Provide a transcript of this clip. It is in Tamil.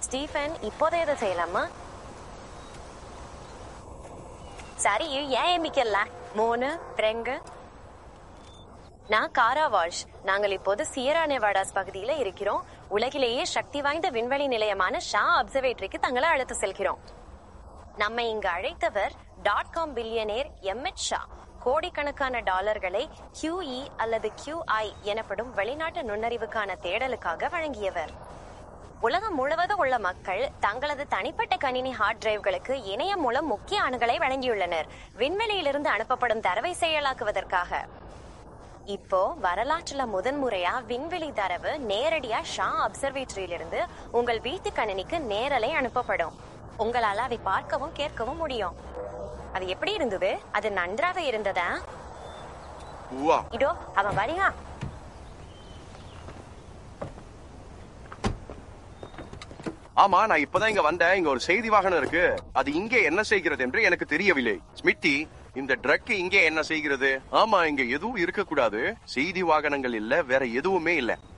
ஸ்டீஃபன் இப்போதே இதை செய்யலாமா சரி ஏன் எம்பிக்கல மூணு ரெண்டு நான் காரா வால்ஷ் நாங்கள் இப்போது சியரா நெவாடாஸ் பகுதியில இருக்கிறோம் உலகிலேயே சக்தி வாய்ந்த விண்வெளி நிலையமான ஷா அப்சர்வேட்டரிக்கு தங்களை அழைத்து செல்கிறோம் நம்மை இங்கு அழைத்தவர் dot com billionaire MH Shah கோடிக்கணக்கான டாலர்களை QE அல்லது QI எனப்படும் வெளிநாட்டு நுண்ணறிவுக்கான தேடலுக்காக வழங்கியவர் உலகம் முழுவதும் உள்ள மக்கள் தங்களது தனிப்பட்ட கணினி ஹார்ட் டிரைவ்களுக்கு இணையம் மூலம் முக்கிய அணுகளை வழங்கியுள்ளனர் விண்வெளியிலிருந்து அனுப்பப்படும் தரவை செயலாக்குவதற்காக இப்போ வரலாற்றுல முதன்முறையா விண்வெளி தரவு நேரடியா ஷா அப்சர்வேட்டரியிலிருந்து உங்கள் வீட்டு கணினிக்கு நேரலை அனுப்பப்படும் உங்களால அதை பார்க்கவும் கேட்கவும் முடியும் அது எப்படி இருந்தது அது நன்றாக இருந்ததா உவா இதோ அவன் வரியா ஆமா நான் இப்பதான் இங்க வந்தேன் இங்க ஒரு செய்தி வாகனம் இருக்கு அது இங்கே என்ன செய்கிறது என்று எனக்கு தெரியவில்லை ஸ்மிட்டி இந்த ட்ரக் இங்கே என்ன செய்கிறது ஆமா இங்க எதுவும் இருக்கக்கூடாது செய்தி வாகனங்கள் இல்ல வேற எதுவுமே இல்ல